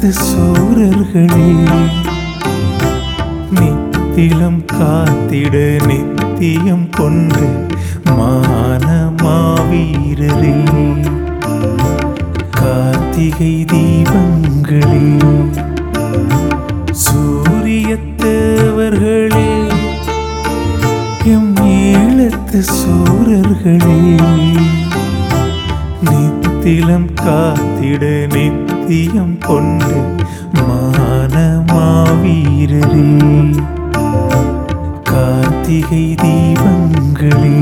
ஈழத்து சூரர்களே நித்திலம் காத்திட நித்தியம் கொண்டு மான மாவீரரே கார்த்திகை தீபங்களே சூரியத்தேவர்களே எம் ஈழத்து சூரர்களே நித்திலம் காத்திட நித்தியம் கொண்டு மான மாவீரரே கார்த்திகை தீபங்களே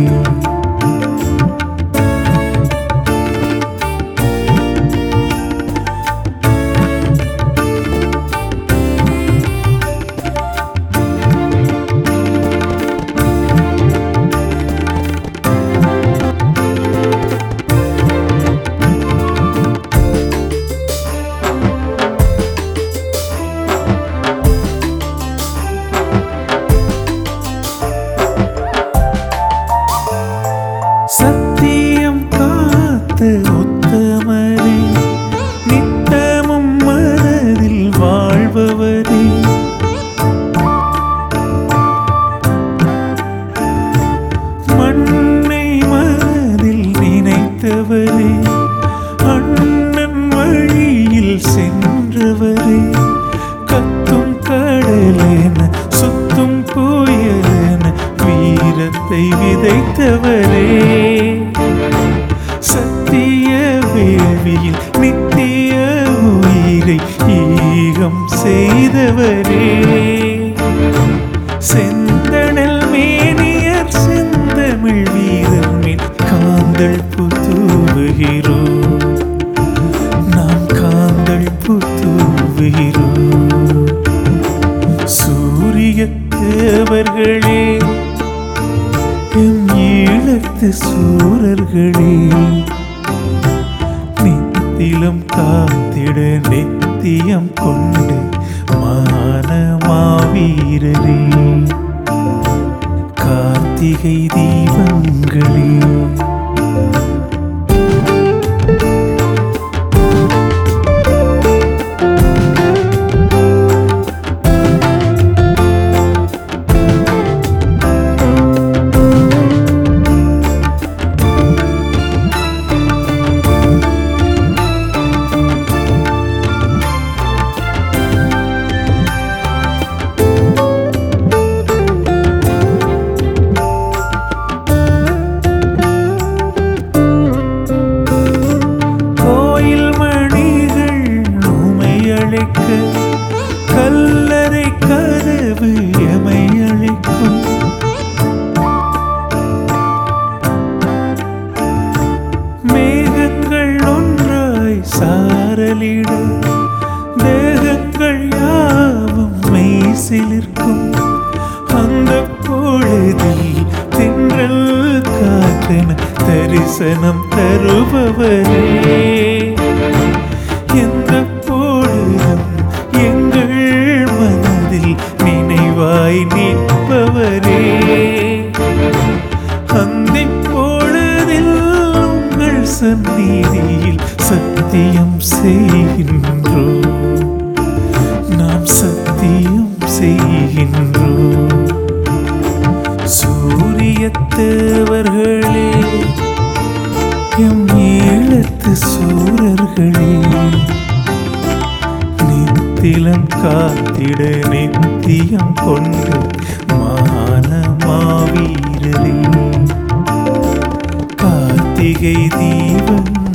சத்தியம் காத்த உத்தமரே நித்தமும் மனதில் வாழ்பவரே மண்ணை மனதில் நினைத்தவரே அண்ணன் வழியில் சென்றவரே கத்தும் கடலென சுத்தும் புயலென வீரத்தை விதைத்தவரே சத்திய வேள்வியில் நித்திய உயிரை ஈகம் செய்தவரே செந்தணல் மேனியர் செந்தமிழ் வீரர் மின் காந்தள் புத்துவுகிறோ நாம் காந்தள் புத்துவுகிறோ சூரிய தேவர்களே எம் ஈழத்து சூரர்களே நித்திலம் காத்திட நித்தியம் கொண்டு மான மாவீரரே கார்த்திகை தீபங்களே கோயில் மணிகள் உமை அழைக்க கல்லறை கதவு எமை அழைக்கும் மேகங்கள் ஒன்றாய் சாரலிட தேகங்கள் யாவும் மெய்சிலிருக்கும் அந்த பொழுதில் திங்கள் காற்றென தரிசனம் தருபவரே எந்த பொழுதும் எங்கள் மனதில் நினைவாய் நிற்பவரே அந்தி பொழுதில் உங்கள் சந்நிதியில் சத்தியம் செய்கின்றோம் நாம் சத்தியம் செய்கின்றோம் சூரிய தேவர்களே எம் ஈழத்து சூரர்களே நித்திலம் காத்திட நித்தியம் கொண்டு மான மாவீரரே கார்த்திகை தீபம்